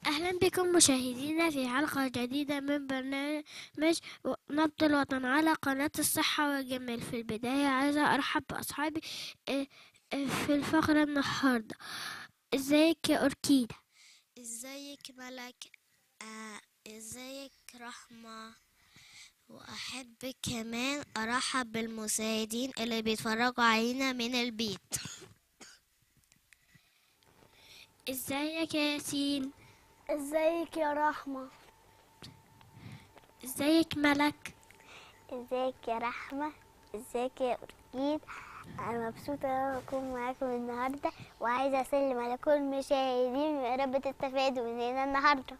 أهلا بكم مشاهدينا في حلقة جديدة من برنامج نبض الوطن على قناة الصحة والجمال في البداية عايزة أرحب بأصحابي آه، آه، في الفقرة النهاردة ازيك يا أوركيدا ازيك ملك آه ازيك رحمة واحب كمان ارحب بالمشاهدين اللي بيتفرجوا علينا من البيت ازيك يا ياسين ازيك يا رحمة ازيك ملك ازيك يا رحمة ازيك يا أوركيد أنا مبسوطة إن أنا أكون معاكم النهاردة وعايزة أسلم على كل المشاهدين ويا رب تستفادوا مننا النهاردة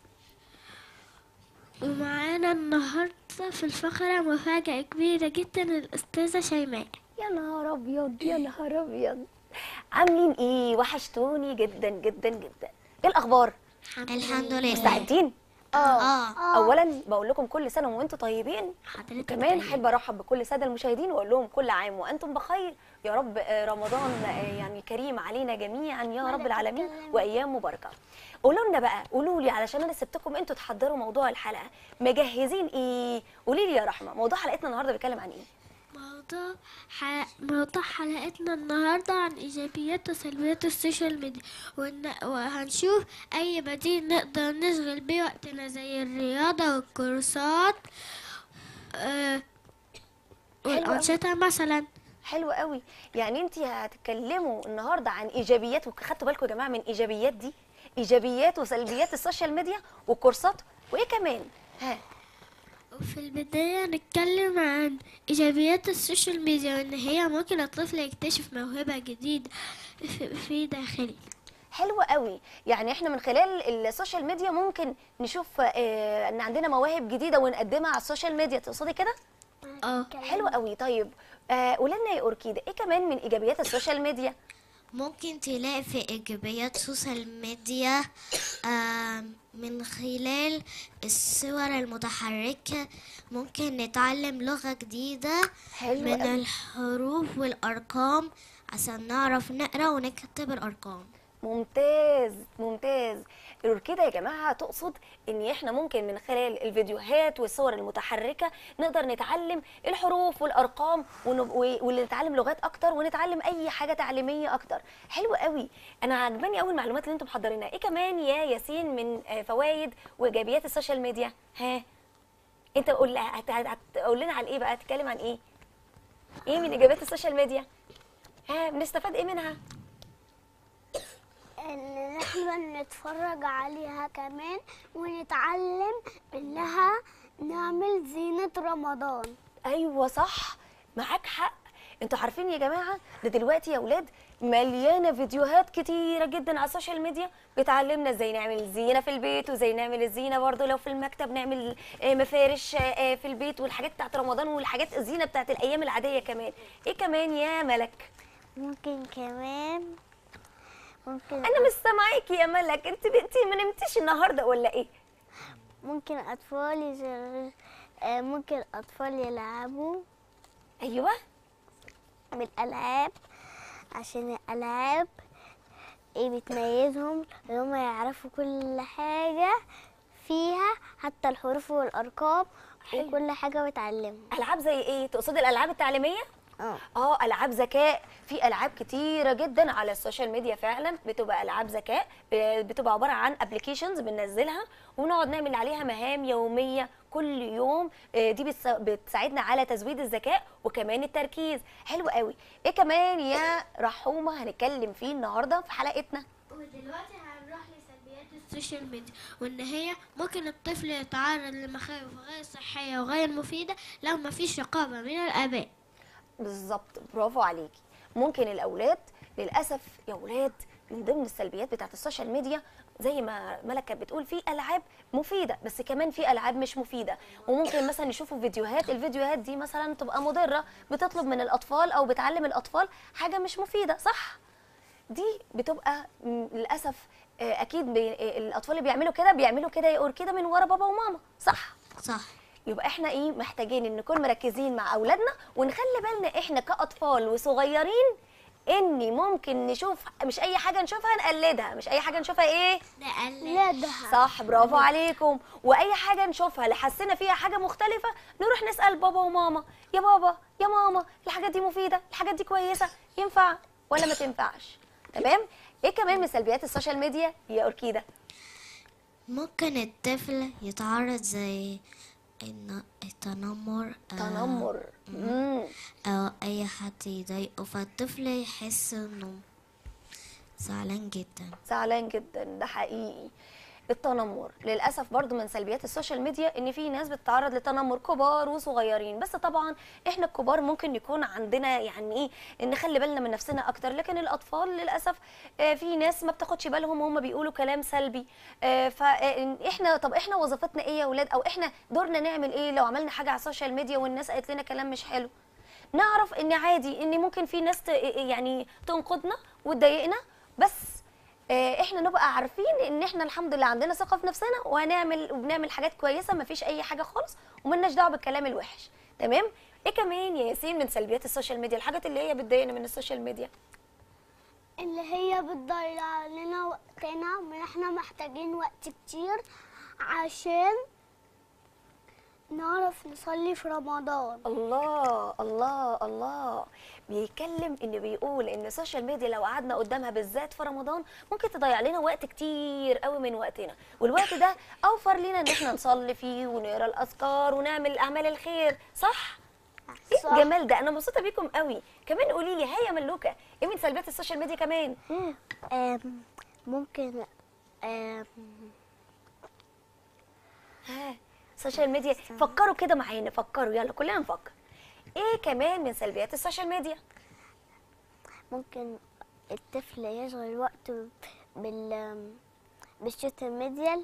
ومعانا النهاردة في الفقرة مفاجأة كبيرة جدا الأستاذة شيماء يا نهار ابيض يا نهار ابيض عاملين ايه وحشتوني جدا جدا جدا ايه الاخبار الحمد لله مستعدين اه اولا بقول لكم كل سنه وانتم طيبين حضرتك كمان طيب. احب ارحب بكل الساده المشاهدين واقول لهم كل عام وانتم بخير يا رب آه، رمضان آه، يعني كريم علينا جميعا يا رب العالمين وايام مباركه قولوا لنا بقى قولوا لي علشان انا سبتكم انتوا تحضروا موضوع الحلقه مجهزين ايه قولي لي يا رحمه موضوع حلقتنا النهارده بيتكلم عن ايه موضوع ح... موضوع حلقتنا النهاردة عن إيجابيات وسلبيات السوشيال ميديا ون... وهنشوف أي بديل نقدر نشغل بيه وقتنا زي الرياضة والكورسات آه... والأنشطة مثلا حلو قوي يعني انت هتتكلموا النهارده عن ايجابيات وخدتوا بالكم يا جماعه من ايجابيات دي ايجابيات وسلبيات السوشيال ميديا والكورسات وايه كمان ها وفي البداية نتكلم عن إيجابيات السوشيال ميديا وإن هي ممكن الطفل يكتشف موهبة جديدة في, في داخله حلو قوي يعني احنا من خلال السوشيال ميديا ممكن نشوف اه ان عندنا مواهب جديده ونقدمها على السوشيال ميديا تقصدي كده اه حلو قوي طيب آه قولي لنا يا اوركيده ايه كمان من ايجابيات السوشيال ميديا ممكن تلاقي في إيجابيات سوشيال ميديا آم، من خلال الصور المتحركة ممكن نتعلم لغة جديدة حلو من قوي. الحروف والأرقام عشان نعرف نقرأ ونكتب الأرقام ممتاز ممتاز الأوركيدا يا جماعة تقصد إن إحنا ممكن من خلال الفيديوهات والصور المتحركة نقدر نتعلم الحروف والأرقام ون- و- ونتعلم لغات أكتر ونتعلم أي حاجة تعليمية أكتر حلو قوي أنا عجباني أوي المعلومات اللي أنتم محضرينها إيه كمان يا ياسين من آه، فوائد وإيجابيات السوشيال ميديا ها أنت قول هت- هت- هتقول لنا على إيه بقى تتكلم عن إيه إيه من إيجابيات السوشيال ميديا ها بنستفاد إيه منها إن احنا نتفرج عليها كمان ونتعلم إنها نعمل زينة رمضان ايوه صح معاك حق انتوا عارفين يا جماعه ده دلوقتي يا اولاد مليانه فيديوهات كتيره جدا على السوشيال ميديا بتعلمنا ازاي نعمل زينه في البيت وازاي نعمل الزينه برضه لو في المكتب نعمل آه، مفارش آه، آه، في البيت والحاجات بتاعت رمضان والحاجات الزينه بتاعت الايام العاديه كمان ايه كمان يا ملك ممكن كمان ممكن انا مش سامعاكي يا ملك انت انت ما نمتيش النهارده ولا ايه ممكن أطفال يشغل آه، ممكن أطفال يلعبوا ايوه بالألعاب عشان الألعاب ايه بتميزهم ان هم يعرفوا كل حاجة فيها حتى الحروف والأرقام حلو. وكل حاجة بتعلمهم العاب زي ايه تقصدي الالعاب التعليميه اه اه العاب ذكاء في العاب كتيره جدا على السوشيال ميديا فعلا بتبقى العاب ذكاء ب- بتبقى عباره عن ابلكيشنز بننزلها ونقعد نعمل عليها مهام يوميه كل يوم آه، دي بتسا- بتساعدنا على تزويد الذكاء وكمان التركيز حلو قوي ايه كمان يا رحومه هنتكلم فيه النهارده في حلقتنا ودلوقتي هنروح لسلبيات السوشيال ميديا وان هي ممكن الطفل يتعرض لمخاوف غير صحية وغير مفيدة لو مفيش رقابة من الآباء بالظبط برافو عليكي ممكن الاولاد للاسف يا اولاد من ضمن السلبيات بتاعت السوشيال ميديا زي ما ملك كانت بتقول في العاب مفيده بس كمان في العاب مش مفيده وممكن مثلا يشوفوا فيديوهات الفيديوهات دي مثلا تبقى مضره بتطلب من الاطفال او بتعلم الاطفال حاجه مش مفيده صح دي بتبقى م- للاسف آه، اكيد بي... آه، الاطفال اللي بيعملوا كده بيعملوا كده يقول كده من ورا بابا وماما صح صح يبقى احنا ايه محتاجين ان نكون مركزين مع اولادنا ونخلي بالنا احنا كاطفال وصغيرين اني ممكن نشوف مش اي حاجه نشوفها نقلدها مش اي حاجه نشوفها ايه لا ده صح برافو عليكم واي حاجه نشوفها اللي حسينا فيها حاجه مختلفه نروح نسال بابا وماما يا بابا يا ماما الحاجات دي مفيده الحاجات دي كويسه ينفع ولا ما تنفعش تمام ايه كمان من سلبيات السوشيال ميديا يا اوركيده ممكن الطفل يتعرض زي إن التنمر آه، تنمر مم. أو أي حد يضايقه فالطفل يحس إنه زعلان جدا زعلان جدا ده حقيقي التنمر للاسف برضو من سلبيات السوشيال ميديا ان في ناس بتتعرض لتنمر كبار وصغيرين بس طبعا احنا الكبار ممكن يكون عندنا يعني ايه نخلي بالنا من نفسنا اكتر لكن الاطفال للاسف آه، في ناس ما بتاخدش بالهم وهم بيقولوا كلام سلبي فاحنا طب احنا وظيفتنا ايه يا اولاد او احنا دورنا نعمل ايه لو عملنا حاجه على السوشيال ميديا والناس قالت لنا كلام مش حلو نعرف ان عادي ان ممكن في ناس ت- يعني تنقدنا وتضايقنا بس آه، احنا نبقى عارفين ان احنا الحمد لله عندنا ثقه في نفسنا وهنعمل وبنعمل حاجات كويسه مفيش اي حاجه خالص وملناش دعوه بالكلام الوحش تمام ايه كمان يا ياسين من سلبيات السوشيال ميديا الحاجات اللي هي بتضايقنا من السوشيال ميديا اللي هي بتضيع علينا وقتنا من احنا محتاجين وقت كتير عشان نعرف نصلي في رمضان الله الله الله بيتكلم ان بيقول ان السوشيال ميديا لو قعدنا قدامها بالذات في رمضان ممكن تضيع لنا وقت كتير قوي من وقتنا والوقت ده اوفر لينا ان احنا نصلي فيه ونقرا الاذكار ونعمل اعمال الخير صح ايه صح. الجمال ده انا مبسوطه بيكم قوي كمان قولي لي هيا ملوكه ايه من سلبيات السوشيال ميديا كمان مم. آم، ممكن آم، ها السوشيال ميديا فكروا كده معانا فكروا يلا كلنا نفكر ايه كمان من سلبيات السوشيال ميديا ممكن الطفل يشغل وقته بال بالسوشيال ميديا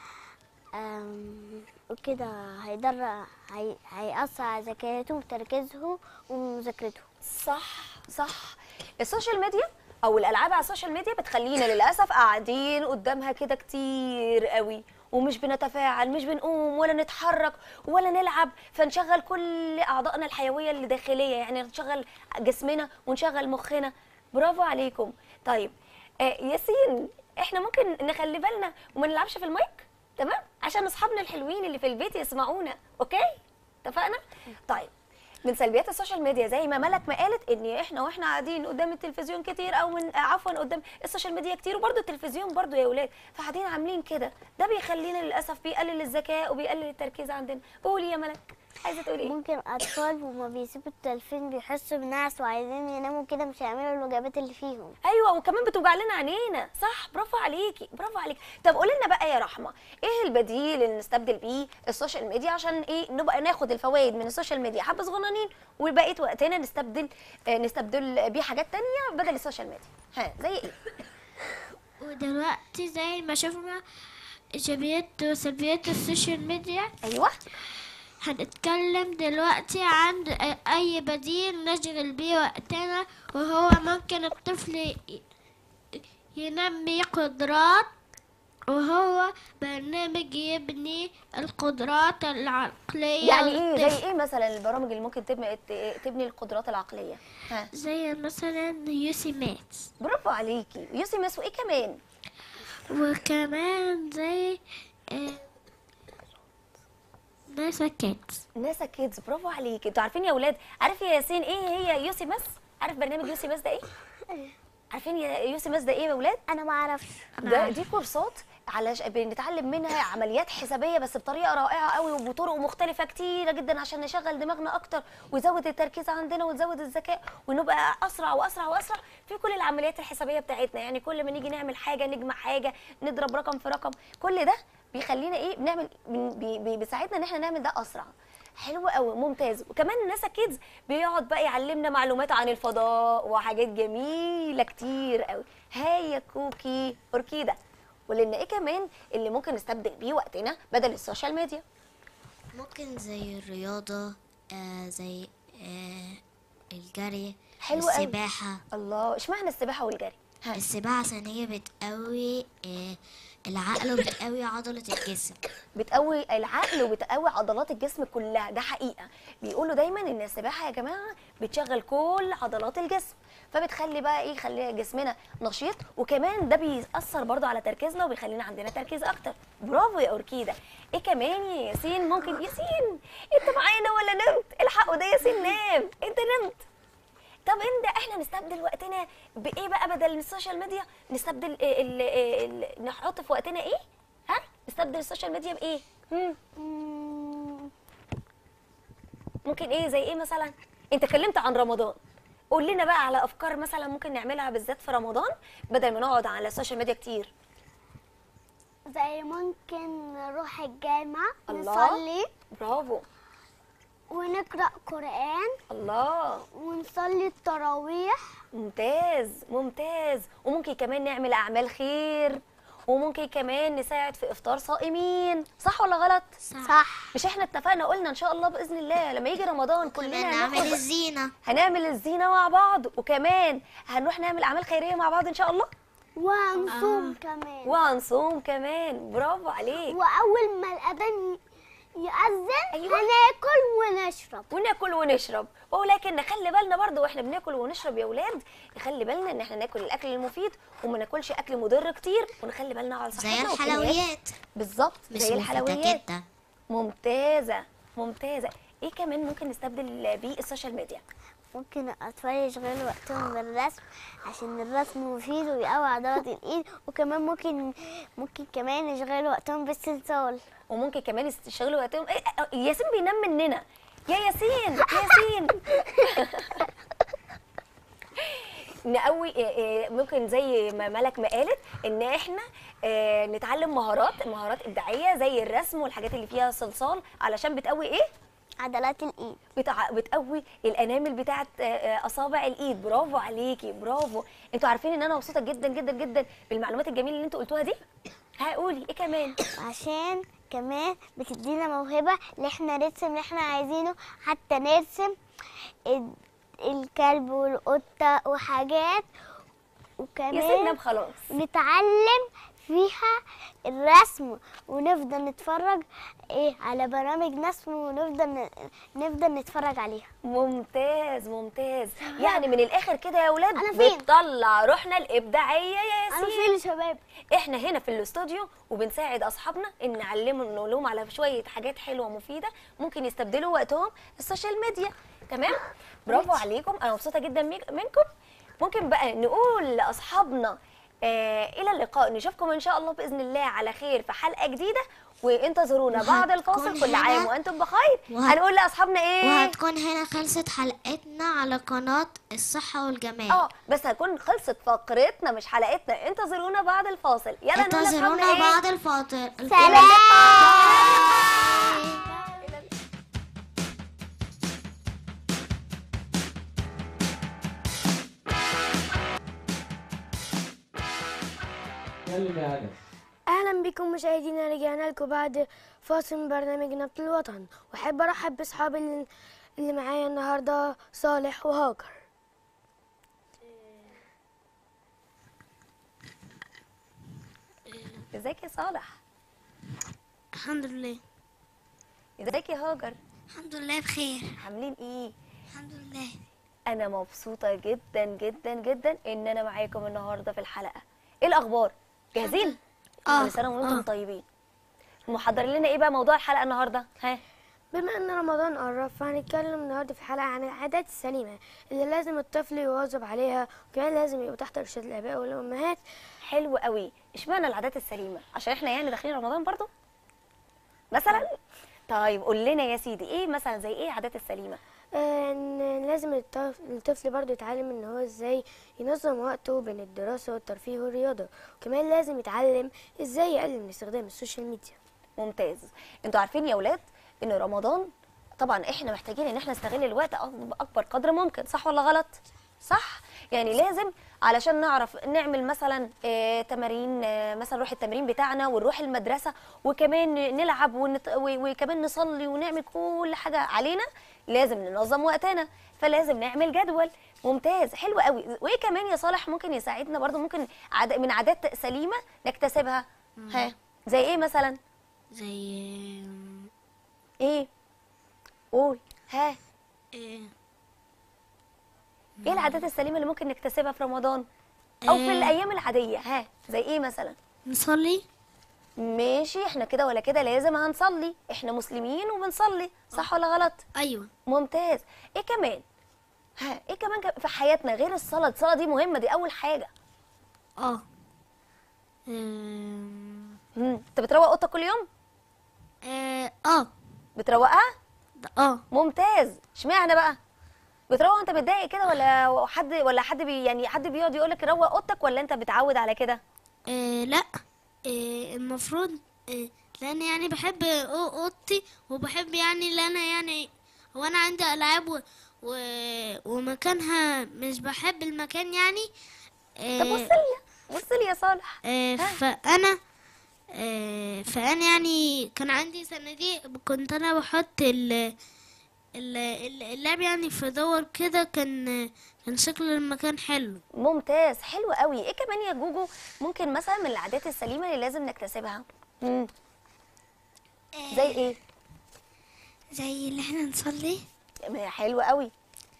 آم، وكده هيضر هي... هيأثر على ذاكرته وتركيزه ومذاكرته صح صح السوشيال ميديا او الالعاب على السوشيال ميديا بتخلينا للاسف قاعدين قدامها كده كتير قوي ومش بنتفاعل مش بنقوم ولا نتحرك ولا نلعب فنشغل كل اعضائنا الحيويه اللي داخليه يعني نشغل جسمنا ونشغل مخنا برافو عليكم طيب آه ياسين احنا ممكن نخلي بالنا وما نلعبش في المايك تمام عشان اصحابنا الحلوين اللي في البيت يسمعونا اوكي اتفقنا طيب من سلبيات السوشيال ميديا زي ما ملك ما قالت ان احنا واحنا قاعدين قدام التلفزيون كتير او من آه، عفوا قدام السوشيال ميديا كتير وبرده التلفزيون برده يا اولاد فقاعدين عاملين كده ده بيخلينا للاسف بيقلل الذكاء وبيقلل التركيز عندنا قولي يا ملك عايزه تقولي ايه ممكن أطفال وما بيسيبوا التلفزيون بيحسوا بنعس وعايزين يناموا كده مش هيعملوا الوجبات اللي فيهم ايوه وكمان بتوجع لنا عينينا صح برافو عليكي برافو عليكي طب قولي لنا بقى يا رحمه ايه البديل اللي نستبدل بيه السوشيال ميديا عشان ايه نبقى ناخد الفوائد من السوشيال ميديا حبه صغننين وبقيه وقتنا نستبدل آه نستبدل بيه حاجات تانية بدل السوشيال ميديا ها زي ايه ودلوقتي زي ما شفنا إيجابيات وسلبيات السوشيال ميديا ايوه هنتكلم دلوقتي عن أي بديل نشغل بيه وقتنا وهو ممكن الطفل ي- ينمي قدرات وهو برنامج يبني القدرات العقلية يعني ايه للطفل. زي ايه مثلا البرامج اللي ممكن تبني ت- تبني القدرات العقليه ها زي مثلا يوسي ماتس برافو عليكي يوسي مس وايه كمان وكمان زي آه، ناسا كيدز ناسا كيدز برافو عليكي انتوا عارفين يا اولاد عارف يا ياسين ايه هي يوسي مس عارف برنامج يوسي مس ده ايه عارفين يا يوسي مس ده ايه يا اولاد أنا ما أعرفش ده دي كورسات على ش... بنتعلم منها عمليات حسابيه بس بطريقه رائعه قوي وبطرق مختلفه كتيره جدا عشان نشغل دماغنا اكتر ويزود التركيز عندنا وتزود الذكاء ونبقى اسرع واسرع واسرع في كل العمليات الحسابيه بتاعتنا يعني كل ما نيجي نعمل حاجه نجمع حاجه نضرب رقم في رقم كل ده بيخلينا ايه بنعمل بي... بي... بيساعدنا ان احنا نعمل ده اسرع حلو قوي ممتاز وكمان ناسا كيدز بيقعد بقى يعلمنا معلومات عن الفضاء وحاجات جميله كتير قوي هاي كوكي اوركيدا ولان ايه كمان اللي ممكن نستبدل بيه وقتنا بدل السوشيال ميديا ممكن زي الرياضة آه زي آه الجري حلو قوي. السباحة الله اشمعنى السباحه والجري ها. السباحة عشان هي بتقوي آه، العقل وبتقوي عضلة الجسم بتقوي العقل وبتقوي عضلات الجسم كلها ده حقيقه بيقولوا دايما ان السباحه يا جماعه بتشغل كل عضلات الجسم فبتخلي بقى ايه يخلي جسمنا نشيط وكمان ده بيأثر برضو على تركيزنا وبيخلينا عندنا تركيز اكتر برافو يا اوركيده ايه كمان يا ياسين ممكن ياسين انت معانا ولا نمت الحقوا ده ياسين نام انت نمت طب انت احنا نستبدل وقتنا بايه بقى بدل السوشيال ميديا نستبدل ال ال ال نحط في وقتنا ايه ها نستبدل السوشيال ميديا بايه هم مم، ممكن ايه زي ايه مثلا انت اتكلمت عن رمضان قول لنا بقى على افكار مثلا ممكن نعملها بالذات في رمضان بدل ما نقعد على السوشيال ميديا كتير زي ممكن نروح الجامعة الله. نصلي برافو ونقرأ قرآن الله ونصلي التراويح ممتاز ممتاز وممكن كمان نعمل اعمال خير وممكن كمان نساعد في افطار صائمين صح ولا غلط صح مش احنا اتفقنا قلنا ان شاء الله باذن الله لما يجي رمضان كلنا كمان نعمل هناخد الزينة هنعمل الزينة مع بعض وكمان هنروح نعمل أعمال خيرية مع بعض إن شاء الله وهنصوم كمان وهنصوم كمان برافو عليك وأول ما الأذان يأذن أيوة. هناكل ونشرب وناكل ونشرب ولكن نخلي بالنا برضه واحنا بناكل ونشرب يا ولاد نخلي بالنا ان احنا ناكل الاكل المفيد وما ناكلش اكل مضر كتير ونخلي بالنا على زي صحتنا وكميات- الحلويات بالظبط مش زي مفتكات الحلويات ده ممتازه ممتازه ايه كمان ممكن نستبدل بيه السوشيال ميديا ممكن الأطفال يشغلوا وقتهم بالرسم عشان الرسم مفيد ويقوي عضلات الإيد وكمان ممكن ممكن كمان يشغلوا وقتهم بالصلصال وممكن كمان يشتغلوا وقتهم إيه آه، ياسين بينام مننا يا ياسين يا ياسين نقوي إيه إيه ممكن زي ما ملك ما قالت ان احنا آه، نتعلم مهارات مهارات ابداعيه زي الرسم والحاجات اللي فيها صلصال علشان بتقوي ايه عضلات الإيد بتع... بتقوي الانامل بتاعت آه، آه، اصابع الايد برافو عليكي برافو انتوا عارفين ان انا مبسوطه جدا جدا جدا بالمعلومات الجميله اللي انتوا قلتوها دي هقولي ايه كمان عشان كمان بتدينا موهبة اللي احنا نرسم اللي احنا عايزينه حتى نرسم ال- الكلب والقطة وحاجات يا سيدنا وكمان خلاص نتعلم فيها الرسم ونفضل نتفرج ايه على برامج رسم ونفضل ن- نفضل نتفرج عليها ممتاز ممتاز يعني من الاخر كده يا ولاد أنا فين؟ بتطلع روحنا الابداعيه يا انا ياسين فين يا شباب احنا هنا في الاستوديو وبنساعد اصحابنا ان نعلمهم نقول لهم على شويه حاجات حلوه مفيده ممكن يستبدلوا وقتهم السوشيال ميديا تمام برافو عليكم انا مبسوطه جدا ميك- منكم ممكن بقى نقول لاصحابنا آه الى اللقاء نشوفكم ان شاء الله باذن الله على خير في حلقه جديده وانتظرونا بعد الفاصل وهتكون كل هنا- عام وانتم بخير وهت- هنقول لاصحابنا ايه وهتكون هنا خلصت حلقتنا على قناة الصحة والجمال اه بس هتكون خلصت فقرتنا مش حلقتنا انتظرونا بعد الفاصل يلا نقول انتظرونا لاصحابنا ايه بعد الفاصل سلام كلم يا انس اهلا بكم مشاهدينا رجعنا لكم بعد فاصل من برنامج نبض الوطن واحب ارحب باصحابي اللي, اللي معايا النهارده صالح وهاجر ازيك يا صالح الحمد لله ازيك يا هاجر الحمد لله بخير عاملين ايه الحمد لله انا مبسوطه جدا جدا جدا ان انا معاكم النهارده في الحلقه ايه الاخبار جاهزين آه، كل سنه وانتم آه. طيبين محضرين لنا ايه بقى موضوع الحلقه النهارده ها بما ان رمضان قرب فهنتكلم النهارده في الحلقه عن العادات السليمه اللي لازم الطفل يواظب عليها وكمان لازم يبقوا تحت ارشاد الاباء والامهات حلو قوي اشمعنى العادات السليمه عشان احنا يعني داخلين رمضان برضو مثلا طيب قول لنا يا سيدي ايه مثلا زي ايه العادات السليمه آه، ان لازم الطف- الطفل برضو يتعلم ان هو ازاي ينظم وقته بين الدراسه والترفيه والرياضه وكمان لازم يتعلم ازاي يقلل من استخدام السوشيال ميديا ممتاز انتوا عارفين يا ولاد ان رمضان طبعا احنا محتاجين ان احنا نستغل الوقت أك- باكبر قدر ممكن صح ولا غلط صح يعني لازم علشان نعرف نعمل مثلا آه تمارين آه مثلا نروح التمرين بتاعنا ونروح المدرسه وكمان نلعب ونت... و- وكمان نصلي ونعمل كل حاجه علينا لازم ننظم وقتنا فلازم نعمل جدول ممتاز حلو قوي وايه كمان يا صالح ممكن يساعدنا برضو ممكن عاد من عادات سليمه نكتسبها ها زي ايه مثلا زي ايه قول ها إيه ايه العادات السليمه اللي ممكن نكتسبها في رمضان او في آه. الايام العاديه ها زي ايه مثلا نصلي ماشي احنا كده ولا كده لازم هنصلي احنا مسلمين وبنصلي صح ولا غلط ايوه ممتاز ايه كمان ها ايه كمان ك- في حياتنا غير الصلاه الصلاه دي مهمه دي اول حاجه اه أم، مم. انت بتروق اوضتك كل يوم اه اه بتروقها ده- اه ممتاز اشمعنى بقى بتروق وانت متضايق كده ولا حد ولا حد بي يعني حد بيقعد يقول لك روق اوضتك ولا انت بتعود على كده آه لا آه المفروض آه لان يعني بحب أو- اوضتي وبحب يعني ان انا يعني وانا عندي العاب و و ومكانها مش بحب المكان يعني طب آه بص لي بص لي يا صالح آه فانا آه فانا يعني كان عندي صناديق كنت انا بحط ال ال- ال- اللعب يعني في دور كده كان كان شكل المكان حلو ممتاز حلو قوي ايه كمان يا جوجو ممكن مثلا من العادات السليمه اللي لازم نكتسبها مم. زي ايه زي اللي احنا نصلي حلو قوي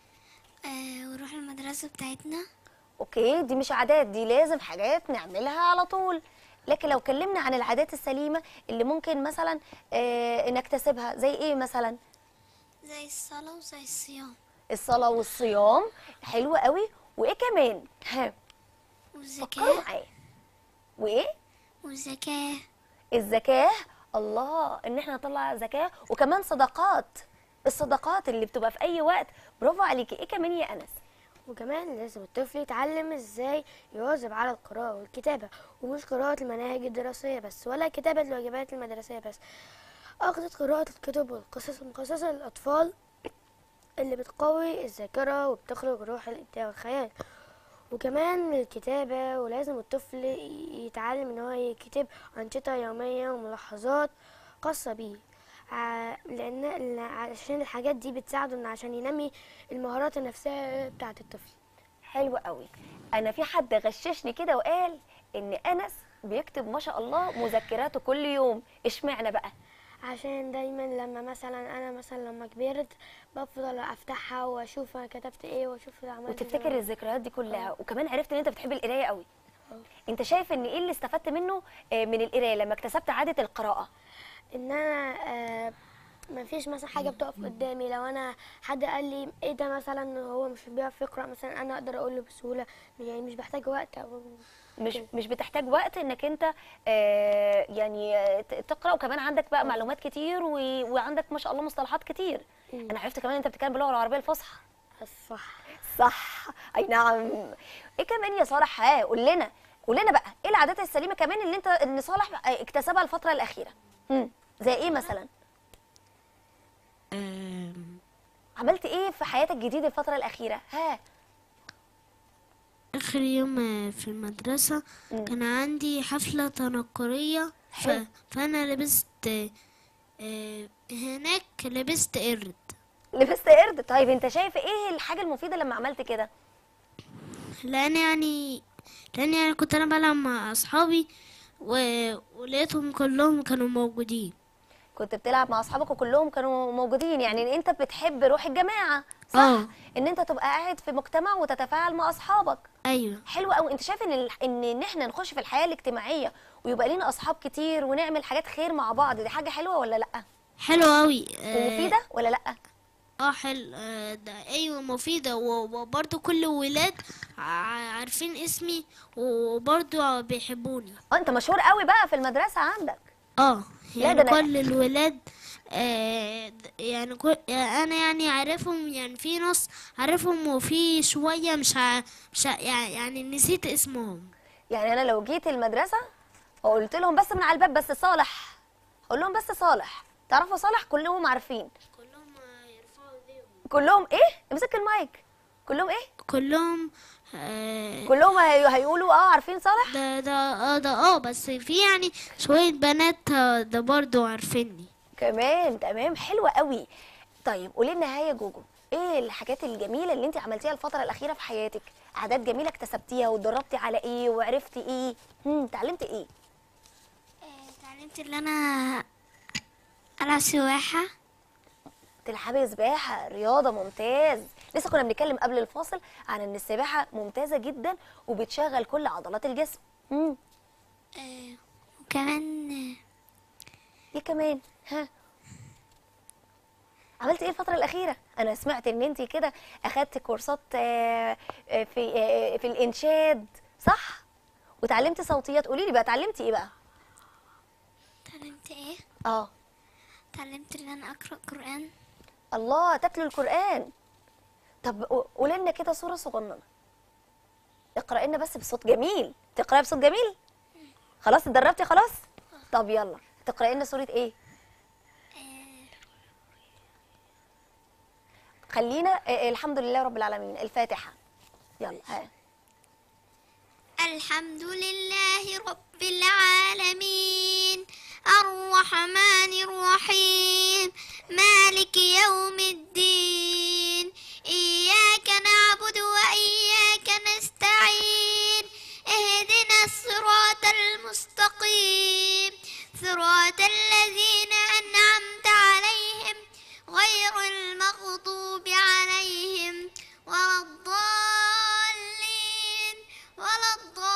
آه ونروح المدرسة بتاعتنا اوكي دي مش عادات دي لازم حاجات نعملها على طول لكن لو اتكلمنا عن العادات السليمه اللي ممكن مثلا آه نكتسبها زي ايه مثلا زي الصلاة وزي الصيام الصلاه والصيام حلو قوي وايه كمان ها فكروا والزكاة معايا وايه والزكاة الزكاه الله ان احنا نطلع زكاه وكمان صدقات الصدقات اللي بتبقى في اي وقت برافو عليكي ايه كمان يا انس وكمان لازم الطفل يتعلم ازاي يواظب على القراءة والكتابة ومش قراءة المناهج الدراسية بس ولا كتابة الواجبات المدرسية بس أخذت قراءة الكتب والقصص المخصصة للأطفال اللي بتقوي الذاكرة وبتخرج روح الإبداع والخيال وكمان الكتابة ولازم الطفل يتعلم إن هو يكتب أنشطة يومية وملاحظات خاصة بيه ع- لأن لأن- عشان الحاجات دي بتساعده إن عشان ينمي المهارات النفسية بتاعة الطفل حلو قوي انا في حد غششني كده وقال ان انس بيكتب ما شاء الله مذكراته كل يوم اشمعنى بقى عشان دايما لما مثلا انا مثلا لما كبرت بفضل افتحها واشوف انا كتبت ايه واشوف عملت وتفتكر زمان. الذكريات دي كلها وكمان عرفت ان انت بتحب القرايه قوي انت شايف ان ايه اللي استفدت منه آه، من القرايه لما اكتسبت عاده القراءه ان انا آه ما فيش مثلا حاجه بتقف قدامي لو انا حد قال لي ايه ده مثلا هو مش بيعرف يقرا مثلا انا اقدر اقول له بسهوله يعني مش بحتاج وقت او مش مش بتحتاج وقت انك انت آه، يعني آه، ت- تقرا وكمان عندك بقى معلومات كتير و- وعندك ما شاء الله مصطلحات كتير انا عرفت كمان انت بتتكلم باللغه العربيه الفصحى الصح صح اي نعم ايه كمان يا صالح ها قول لنا قول لنا بقى ايه العادات السليمه كمان اللي انت ان صالح اكتسبها الفتره الاخيره امم زي ايه مثلا آم، عملت ايه في حياتك جديد الفتره الاخيره ها آخر يوم آه، في المدرسة كان عندي حفلة تنكرية ف... حلو. فأنا لبست آه، آه، هناك لبست قرد لبست قرد طيب انت شايف ايه الحاجه المفيده لما عملت كده لأن يعني لأن يعني كنت أنا بلعب مع أصحابي و... ولقيتهم كلهم كانوا موجودين كنت بتلعب مع اصحابك وكلهم كانوا موجودين يعني ان انت بتحب روح الجماعه صح آه. ان انت تبقى قاعد في مجتمع وتتفاعل مع اصحابك أيوة حلو قوي انت شايف ان ال- ان ان احنا نخش في الحياه الاجتماعيه ويبقى لينا اصحاب كتير ونعمل حاجات خير مع بعض دي حاجه حلوه ولا لا حلو أوي آه، ومفيده ولا لا اه حلو آه، ده ايوه مفيدة و- وبرضه كل ولاد ع- عارفين اسمي وبرضه بيحبوني اه انت مشهور قوي بقى في المدرسه عندك اه لا يعني ده أنا- كل الولاد آه د- يعني كل انا يعني عارفهم يعني في ناس عارفهم وفي شوية مش ع... مش ع... يعني, يعني نسيت اسمهم يعني انا لو جيت المدرسه وقلت لهم بس من على الباب بس صالح اقول لهم بس صالح تعرفوا صالح كلهم عارفين كلهم يرفعوا ايديهم كلهم ايه امسك المايك كلهم ايه كلهم آه كلهم هي- هيقولوا اه عارفين صالح ده ده اه ده اه بس في يعني شوية بنات آه، ده برضه عارفيني كمان تمام حلوة قوي طيب قولي لنا ها يا جوجو ايه الحاجات الجميله اللي انت عملتيها الفتره الاخيره في حياتك عادات جميله اكتسبتيها واتدربتي على ايه وعرفتي ايه هم اتعلمتي ايه اتعلمت ان انا العب سباحه تلعبي سباحه رياضه ممتاز لسه كنا بنتكلم قبل الفاصل عن ان السباحه ممتازه جدا وبتشغل كل عضلات الجسم امم وكمان ايه كمان ها عملتي ايه الفترة الأخيرة؟ أنا سمعت إن أنت كده أخدت كورسات آه، آه، في آه، في الإنشاد صح؟ وتعلمتي صوتيات قولي لي بقى اتعلمتي إيه بقى؟ اتعلمت ايه آه اتعلمت ان انا اقرا قران الله تتلو القرآن طب قولي لنا كده سورة صغننة اقرأي لنا بس بصوت جميل تقرأي بصوت جميل؟ خلاص اتدربتي خلاص؟ طب يلا تقرأي لنا سورة إيه؟ خلينا آه، الحمد لله رب العالمين الفاتحة يلا ها الحمد لله رب العالمين الرحمن الرحيم مالك يوم الدين إياك نعبد وإياك نستعين اهدنا الصراط المستقيم صراط الذين أنعمت عليهم غير المغضوب عليهم ولا الضالين ولا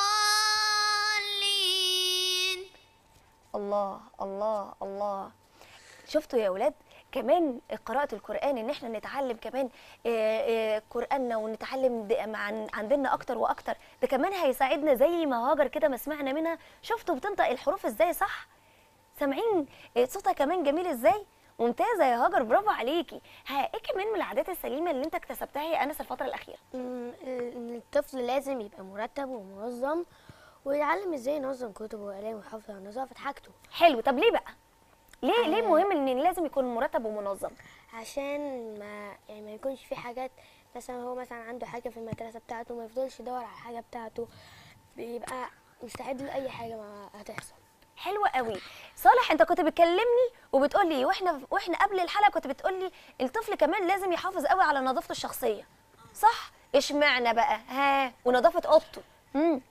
الضالين الله الله الله شفتوا يا ولاد كمان قراءة القرآن إن إحنا نتعلم كمان آه، آه، قرآننا ونتعلم د- مع عن ديننا أكتر وأكتر ده كمان هيساعدنا زي ما هاجر كده ما سمعنا منها شفتوا بتنطق الحروف إزاي صح؟ سامعين آه، صوتها كمان جميل إزاي؟ ممتازة يا هاجر برافو عليكي ها إيه كمان من العادات السليمة اللي أنت اكتسبتها يا أنس الفترة الأخيرة؟ مم، ان الطفل لازم يبقى مرتب ومنظم ويتعلم ازاي ينظم كتبه وقلمه ويحافظ على نظافة حاجته حلو طب ليه بقى؟ ليه ليه مهم إن لازم يكون مرتب ومنظم؟ عشان ما يعني ما يكونش في حاجات مثلا هو مثلا عنده حاجة في المدرسة بتاعته ما يفضلش يدور على الحاجة بتاعته بيبقى مستعد لأي حاجة ما هتحصل حلوة قوي صالح انت كنت بتكلمني وبتقول لي واحنا واحنا قبل الحلقه كنت بتقول لي الطفل كمان لازم يحافظ قوي على نظافته الشخصيه صح اشمعنى بقى ها ونظافه اوضته امم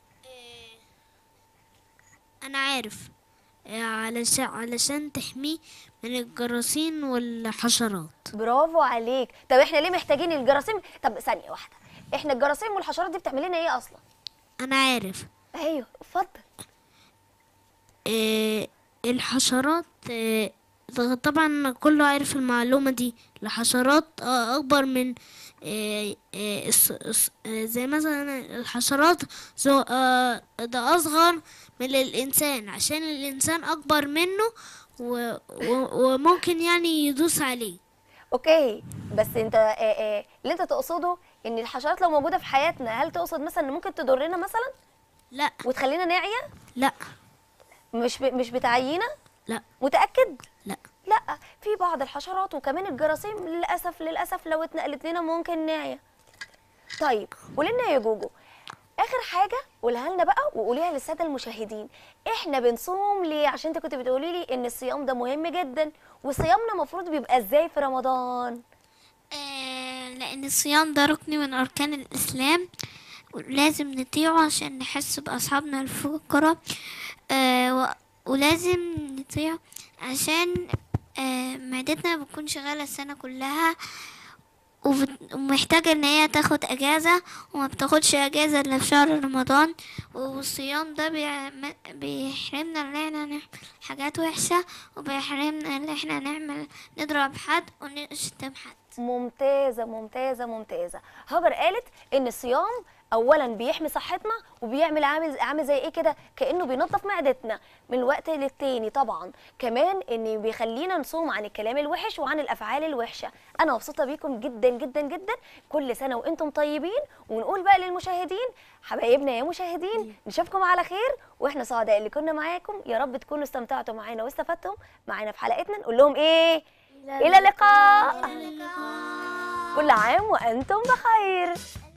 أنا عارف علشان علشان تحميه من الجراثيم والحشرات برافو عليك طب احنا ليه محتاجين الجراثيم طب ثانيه واحده احنا الجراثيم والحشرات دي بتعمل لنا ايه اصلا أنا عارف ايوه اتفضل آه، الحشرات آه، طبعا كله عارف المعلومة دي الحشرات آه، أكبر من آه، آه، الس- الس- آه، زي مثلا الحشرات زو- آه، ده أصغر من الإنسان عشان الإنسان أكبر منه و- و- وممكن يعني يدوس عليه اوكي بس انت اه اه اللي انت تقصده ان الحشرات لو موجوده في حياتنا هل تقصد مثلا ان ممكن تضرنا مثلا لا وتخلينا نعيا لا مش ب... مش بتعيينا لا متاكد لا لا في بعض الحشرات وكمان الجراثيم للاسف للاسف لو اتنقلت لنا ممكن نعيا طيب قولنا يا جوجو اخر حاجه قولها لنا بقى وقوليها للساده المشاهدين احنا بنصوم ليه عشان انت كنت بتقولي لي ان الصيام ده مهم جدا وصيامنا المفروض بيبقى ازاي في رمضان آه، لأن الصيام ده ركن من أركان الإسلام ولازم نطيعه عشان نحس بأصحابنا الفقراء آه، و- ولازم نطيعه عشان آه، معدتنا بتكون شغالة السنة كلها وبت- ومحتاجة ان هي تاخد اجازة وما بتاخدش اجازة الا في شهر رمضان والصيام ده بيعم- بيحرمنا ان احنا نعمل حاجات وحشة وبيحرمنا ان احنا نعمل نضرب حد ونشتم حد ممتازة ممتازة ممتازة هاجر قالت ان الصيام اولا بيحمي صحتنا وبيعمل عامل عامل زي ايه كده كانه بينظف معدتنا من وقت للتاني طبعا كمان ان بيخلينا نصوم عن الكلام الوحش وعن الافعال الوحشه انا مبسوطه بيكم جدا جدا جدا كل سنه وانتم طيبين ونقول بقى للمشاهدين حبايبنا يا مشاهدين نشوفكم على خير واحنا سعداء اللي كنا معاكم يا رب تكونوا استمتعتوا معانا واستفدتم معانا في حلقتنا نقول لهم ايه الى اللقاء كل عام وأنتم بخير